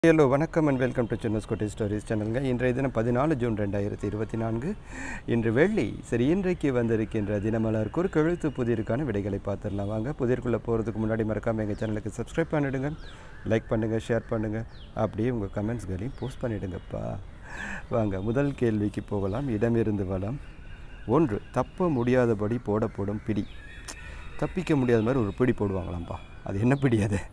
hello வணக்கம் and welcome to சின்னஸ் கோட்டை stories சேனலுங்க இன்றைய தினம் பதினாலு ஜூன் ரெண்டாயிரத்தி இருபத்தி நான்கு இன்று வெள்ளி சரி இன்றைக்கு வந்திருக்கின்ற தினமலர் குறுக்கெழுத்து புதிருக்கான விடைகளை பார்த்துடலாம் வாங்க புதிர்க்குள்ளே போகிறதுக்கு முன்னாடி மறக்காமல் எங்கள் சேனலுக்கு சப்ஸ்கிரைப் பண்ணிவிடுங்க லைக் பண்ணுங்கள் ஷேர் பண்ணுங்கள் அப்படியே உங்கள் கமெண்ட்ஸ்களையும் போஸ்ட் பண்ணிவிடுங்கப்பா வாங்க முதல் கேள்விக்கு போகலாம் இடமிருந்து வளம் ஒன்று தப்ப முடியாதபடி போடப்படும் பிடி தப்பிக்க முடியாத மாதிரி ஒரு பிடி போடுவாங்களாம்ப்பா அது என்ன பிடி அது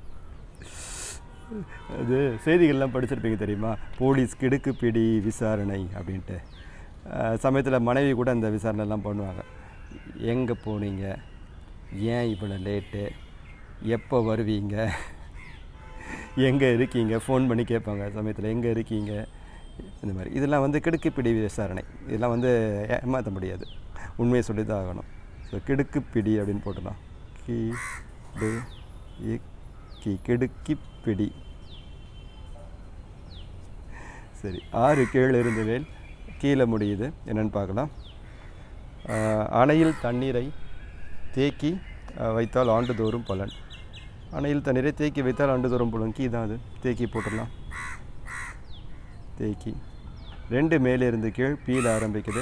அது செய்திகள்லாம் படிச்சிருப்பீங்க தெரியுமா போலீஸ் கிடுக்கு பிடி விசாரணை அப்படின்ட்டு சமயத்தில் மனைவி கூட அந்த விசாரணைலாம் பண்ணுவாங்க எங்கே போனீங்க ஏன் இவ்வளோ லேட்டு எப்போ வருவீங்க எங்கே இருக்கீங்க ஃபோன் பண்ணி கேட்பாங்க சமயத்தில் எங்கே இருக்கீங்க இந்த மாதிரி இதெல்லாம் வந்து கிடுக்கு பிடி விசாரணை இதெல்லாம் வந்து ஏமாற்ற முடியாது உண்மையை சொல்லி தான் ஆகணும் ஸோ கிடுக்கு பிடி அப்படின்னு போட்டுடலாம் கி டு இக் கி கிடுக்கி பிடி சரி ஆறு கீழே இருந்து வேல் கீழே முடியுது என்னன்னு பார்க்கலாம் ஆஹ், அணையில் தண்ணீரை தேக்கி ஆஹ், வைத்தால் ஆண்டுதோறும் பலன் அணையில் தண்ணீரை தேக்கி வைத்தால் ஆண்டுதோறும் பலன் கீ தான் அது தேக்கி போட்டுடலாம் தேக்கி ரெண்டு மேலே இருந்து கீழ் பீல ஆரம்பிக்குது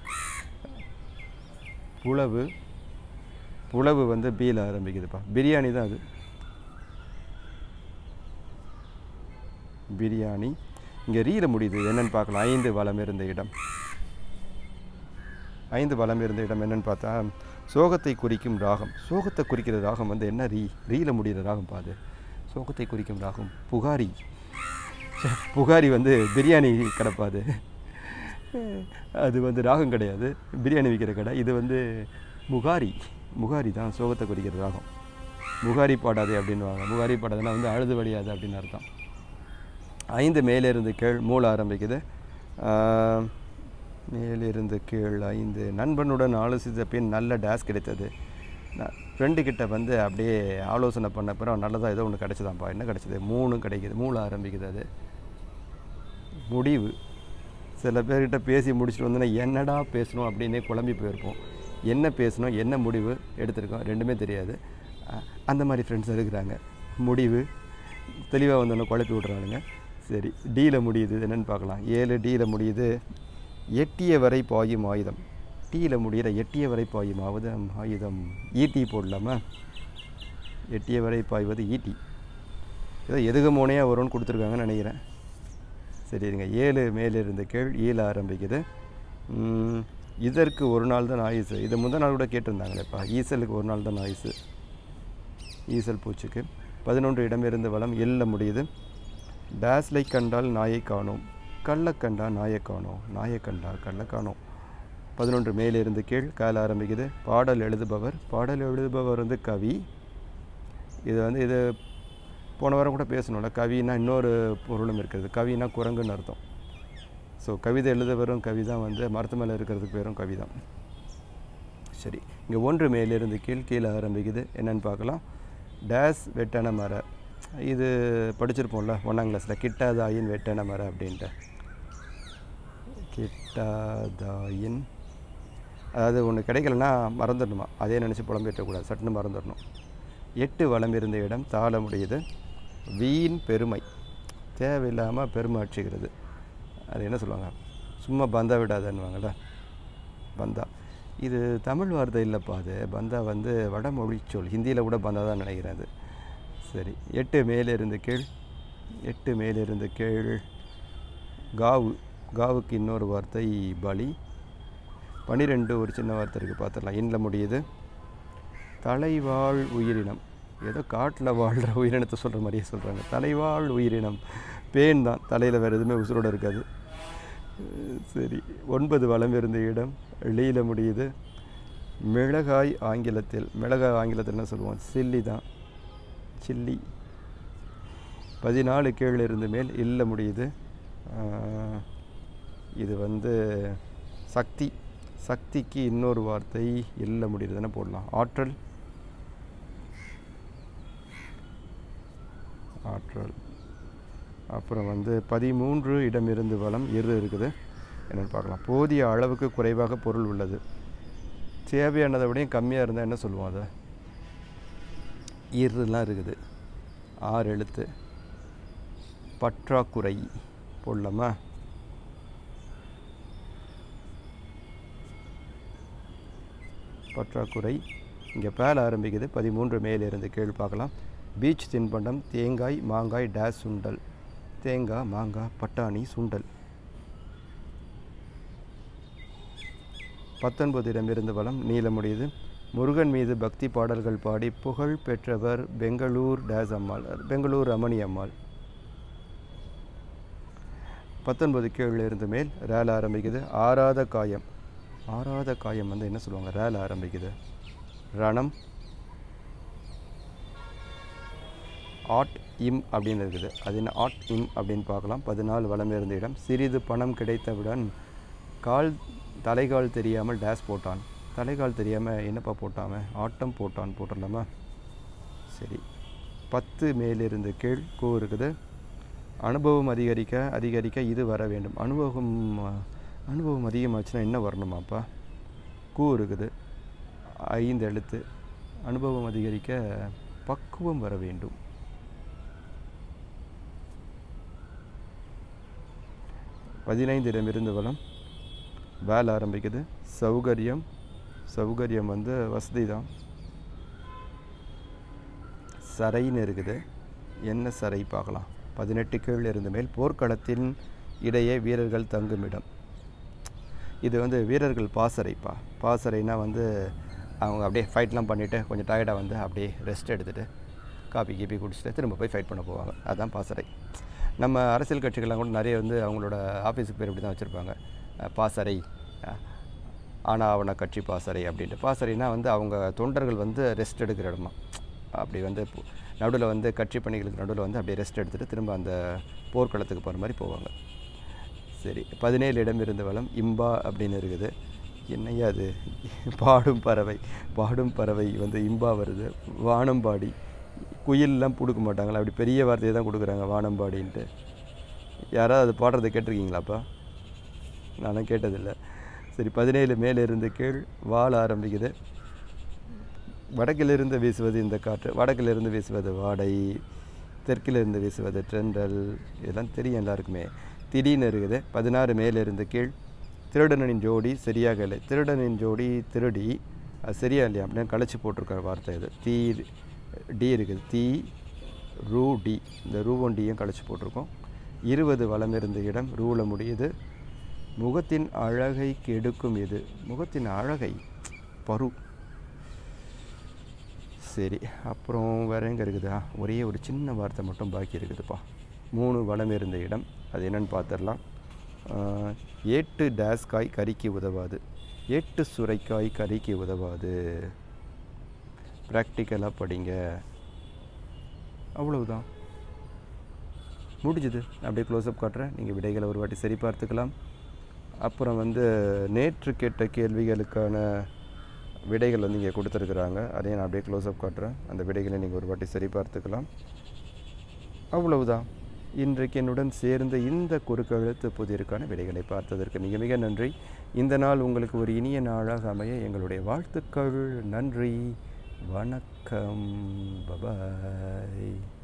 புலவு புலவு வந்து பீல ஆரம்பிக்குதுப்பா பிரியாணி தான் அது பிரியாணி இங்கே ரீல முடியுது என்னன்னு பார்க்கலாம் ஐந்து வளம் இருந்த இடம் ஐந்து வளம் இருந்த இடம் என்னன்னு பார்த்தா சோகத்தை குறிக்கும் ராகம் சோகத்தை குறிக்கிற ராகம் வந்து என்ன ரீ ரீல முடிகிற ராகம் பாது சோகத்தை குறிக்கும் ராகம் புகாரி ச்சே, புகாரி வந்து பிரியாணி கிடப்பாது அது வந்து ராகம் கிடையாது பிரியாணி விற்கிற கடை இது வந்து முகாரி முகாரி தான் சோகத்தை குறிக்கிற ராகம் முகாரி பாடாதே அப்படின்னுவாங்க முகாரி பாடாதுன்னா வந்து அழுது வழியாது அப்படின்னு அர்த்தம் ஐந்து மேலிருந்து கீழ் மூல ஆரம்பிக்குது ஆஹ், மேலிருந்து கீழ் ஐந்து நண்பனுடன் ஆலோசித்த பின் நல்ல டேஸ் கிடைத்தது நான் ஃப்ரெண்டு கிட்ட வந்து அப்படியே ஆலோசனை பண்ண பிறகு நல்லதாக ஏதோ ஒன்று கிடச்சிதான்ப்பா என்ன கிடச்சிது மூணு கிடைக்குது மூளை ஆரம்பிக்குது அது முடிவு சில பேர்கிட்ட பேசி முடிச்சுட்டு வந்தோன்னா என்னடா பேசணும் அப்படின்னே குழம்பி போயிருப்போம் என்ன பேசணும் என்ன முடிவு எடுத்திருக்கோம் ரெண்டுமே தெரியாது அஹ், அந்த மாதிரி ஃப்ரெண்ட்ஸ் இருக்கிறாங்க முடிவு தெளிவாக வந்தோன்னே குழப்பி விட்றானுங்க சரி டீயில் முடியுது என்னென்னு பார்க்கலாம் ஏழு டீயில் முடியுது எட்டிய வரை பாயும் ஆயுதம் டீயில் முடிகிற எட்டிய வரை பாயும் ஆயுதம் ஆயுதம் ஈட்டி போடலாமா எட்டிய வரை பாய்வது ஈட்டி ஏதோ எதுக மோனையாக வரும்னு கொடுத்துருக்காங்கன்னு நினைக்கிறேன் சரி இருங்க ஏழு மேலிருந்து கீழ் ஈழ ஆரம்பிக்குது உம், இதற்கு ஒரு நாள் தான் ஆயுசு இது முதல் நாள் கூட கேட்டிருந்தாங்களேப்பா ஈசலுக்கு ஒரு நாள் தான் ஆயுசு ஈசல் பூச்சிக்கு பதினொன்று இடமிருந்து வளம் எல்ல முடியுது டேஸ்லை கண்டால் நாயை காணோம் கல்லை கண்டா நாயை காணோம் நாயை கண்டா கல்லை காணோம் பதினொன்று மேலிருந்து கீழ் கால ஆரம்பிக்குது பாடல் எழுதுபவர் பாடல் எழுதுபவர் வந்து கவி இது வந்து இது போன வாரம் கூட பேசணும்ல கவினா இன்னொரு பொருளும் இருக்கிறது கவினா குரங்குன்னு அர்த்தம் ஸோ கவிதை எழுதுவரும் கவி தான் வந்து மரத்து மேலே இருக்கிறதுக்கு பேரும் கவி தான் சரி இங்கே ஒன்று மேலிருந்து கீழ் கீழே ஆரம்பிக்குது என்னன்னு பார்க்கலாம் டேஸ் வெட்டன மர இது படிச்சிருப்போம்ல ஒன்றாம் கிளாஸில் கிட்டாதாயின் வெட்டன மர அப்படின்ட்டு கிட்டாதாயின் அதாவது ஒன்று கிடைக்கலன்னா மறந்துடணுமா அதே நினச்சி புலம்பிட்டக்கூடாது சட்டுன்னு மறந்துடணும் எட்டு வளம் இருந்த இடம் தாழ முடியுது வீண் பெருமை தேவையில்லாமல் பெருமை அடிச்சுக்கிறது அது என்ன சொல்லுவாங்க சும்மா பந்தா விடாதன்னுவாங்கள்ல பந்தா இது தமிழ் வார்த்தை இல்லைப்பா அது பந்தா வந்து வடமொழி சொல் ஹிந்தியில் கூட பந்தா தான் நினைக்கிறேன் அது சரி எட்டு மேலிருந்து கீழ் எட்டு மேலிருந்து கீழ் காவு காவுக்கு இன்னொரு வார்த்தை பலி பனிரெண்டு ஒரு சின்ன வார்த்தை இருக்குது பார்த்துடலாம் இன்னில் முடியுது தலைவாழ் உயிரினம் ஏதோ காட்டில் வாழ்கிற உயிரினத்தை சொல்கிற மாதிரியே சொல்கிறாங்க தலைவாழ் உயிரினம் பேன் தான் தலையில் வேறு எதுவுமே உசுரோட இருக்காது அஹ் சரி ஒன்பது வளம் இருந்த இடம் லீல முடியுது மிளகாய் ஆங்கிலத்தில் மிளகாய் ஆங்கிலத்தில் என்ன சொல்லுவோம் சில்லி தான் சில்லி பதினாலு கீழே இருந்து மேல் இல்ல முடியுது ஆஹ் இது வந்து சக்தி சக்திக்கு இன்னொரு வார்த்தை இல்ல முடியுதுன்னு போடலாம் ஆற்றல் ஆற்றல் அப்புறம் வந்து பதிமூன்று இடமிருந்து வளம் இரு இருக்குது என்னென்னு பார்க்கலாம் போதிய அளவுக்கு குறைவாக பொருள் உள்ளது தேவையானதை விடையும் கம்மியாக இருந்தால் என்ன சொல்லுவோம் அதை இருலாம் இருக்குது ஆறு எழுத்து பற்றாக்குறை போடலாமா பற்றாக்குறை இங்கே பேல ஆரம்பிக்குது பதிமூன்று மேலிருந்து கீழ் பார்க்கலாம் பீச் தின்பண்டம் தேங்காய் மாங்காய் டேஸ் சுண்டல் தேங்காய் மாங்காய் பட்டாணி சுண்டல் பத்தொன்பது இடமிருந்து வளம் நீளமுடையது முருகன் மீது பக்தி பாடல்கள் பாடி புகழ் பெற்றவர் பெங்களூர் டேஸ் அம்மாள் பெங்களூர் ரமணி அம்மாள் பத்தொன்பது கீழே இருந்து மேல் ரேல் ஆரம்பிக்குது ஆறாத காயம் ஆறாத காயம் வந்து என்ன சொல்லுவாங்க ரேல் ஆரம்பிக்குது ரணம் ஆட் இம் அப்படின்னு இருக்குது அது என்ன ஆட் இம் அப்படின்னு பார்க்கலாம் பதினாலு வளம் இருந்த இடம் சிறிது பணம் கிடைத்தவுடன் கால் தலைகால் தெரியாமல் டேஸ் போட்டான் தலைகால் தெரியாமல் என்னப்பா போட்டாம ஆட்டம் போட்டான் போட்டுடலாமா சரி பத்து மேலிருந்து கீழ் கூ இருக்குது அனுபவம் அதிகரிக்க அதிகரிக்க இது வர வேண்டும் அனுபவம் அனுபவம் அதிகமாச்சுன்னா என்ன வரணுமாப்பா கூ இருக்குது ஐந்து எழுத்து அனுபவம் அதிகரிக்க பக்குவம் வர வேண்டும் பதினைந்து இடமிருந்து வளம் வேலை ஆரம்பிக்குது சௌகரியம் சௌகரியம் வந்து வசதி தான் சரைன்னு இருக்குது என்ன சரை பார்க்கலாம் பதினெட்டு கீழ் இருந்து மேல் போர்க்களத்தின் இடையே வீரர்கள் தங்குமிடம் இது வந்து வீரர்கள் பாசறைப்பா பாசறைனா வந்து அவங்க அப்படியே ஃபைட்லாம் பண்ணிவிட்டு கொஞ்சம் டயர்டாக வந்து அப்படியே ரெஸ்ட் எடுத்துகிட்டு காப்பி கீப்பி குடிச்சிட்டு திரும்ப போய் ஃபைட் பண்ண போவாங்க அதுதான் பாசறை நம்ம அரசியல் கட்சிகள்லாம் கூட நிறைய வந்து அவங்களோட ஆஃபீஸுக்கு பேர் இப்படி தான் வச்சுருப்பாங்க அஹ் பாசறை அஹ் ஆனாவன கட்சி பாசறை அப்படின்ட்டு பாசறைனா வந்து அவங்க தொண்டர்கள் வந்து ரெஸ்ட் எடுக்கிற இடமா அப்படி வந்து நடுவில் வந்து கட்சி பணிகளுக்கு நடுவில் வந்து அப்படியே ரெஸ்ட் எடுத்துகிட்டு திரும்ப அந்த போர்க்களத்துக்கு போகிற மாதிரி போவாங்க சரி பதினேழு இடம் இருந்த வளம் இம்பா அப்படின்னு இருக்குது என்னையா அது பாடும் பறவை பாடும் பறவை வந்து இம்பா வருது வானம்பாடி குயிலெலாம் கொடுக்க மாட்டாங்களா அப்படி பெரிய வார்த்தையை தான் கொடுக்குறாங்க வானம்பாடின்ட்டு யாராவது அது பாடுறதை கேட்டிருக்கீங்களாப்பா நானும் கேட்டதில்லை சரி பதினேழு மேலே இருந்து கீழ் வாழ ஆரம்பிக்குது வடக்கிலிருந்து வீசுவது இந்த காற்று வடக்கிலிருந்து வீசுவது வாடை தெற்கிலிருந்து வீசுவது ட்ரெண்டல் இதெல்லாம் தெரியும் எல்லாருக்குமே திடீர்னு இருக்குது பதினாறு மேலிருந்து கீழ் திருடனின் ஜோடி சரியாக இல்லை திருடனின் ஜோடி திருடி அது சரியா இல்லையா அப்படின்னு கழிச்சு போட்டிருக்கிற வார்த்தை இது தீ டி இருக்குது தீ ரூ டி இந்த ரூவன் டியும் கழிச்சு போட்டிருக்கோம் இருபது வளம் இருந்த இடம் ரூவில் முடியுது முகத்தின் அழகை கெடுக்கும் இது முகத்தின் அழகை பரு சரி அப்புறம் வேற எங்கே இருக்குதா ஒரே ஒரு சின்ன வார்த்தை மட்டும் பாக்கி இருக்குதுப்பா மூணு வளம் இருந்த இடம் அது என்னன்னு பார்த்துடலாம் ஆஹ், ஏட்டு டேஸ்காய் கறிக்கு உதவாது ஏட்டு சுரைக்காய் கறிக்கு உதவாது ப்ராக்டிக்கலாக படிங்க அவ்வளவுதான் முடிஞ்சுது அப்படியே க்ளோஸ்அப் காட்டுறேன் நீங்கள் விடைகளை ஒரு வாட்டி சரி பார்த்துக்கலாம் அப்புறம் வந்து நேற்று கேட்ட கேள்விகளுக்கான விடைகள் வந்து இங்கே கொடுத்துருக்குறாங்க அதையும் நான் அப்படியே க்ளோஸ்அப் காட்டுறேன் அந்த விடைகளை நீங்கள் ஒரு வாட்டி சரி பார்த்துக்கலாம் அவ்வளவுதான் இன்றைக்கு என்னுடன் சேர்ந்த இந்த குறுக்கெழுத்து புதிருக்கான விடைகளை பார்த்ததற்கு மிக மிக நன்றி இந்த நாள் உங்களுக்கு ஒரு இனிய நாளாக அமைய எங்களுடைய வாழ்த்துக்கள் நன்றி வணக்கம் பபாய்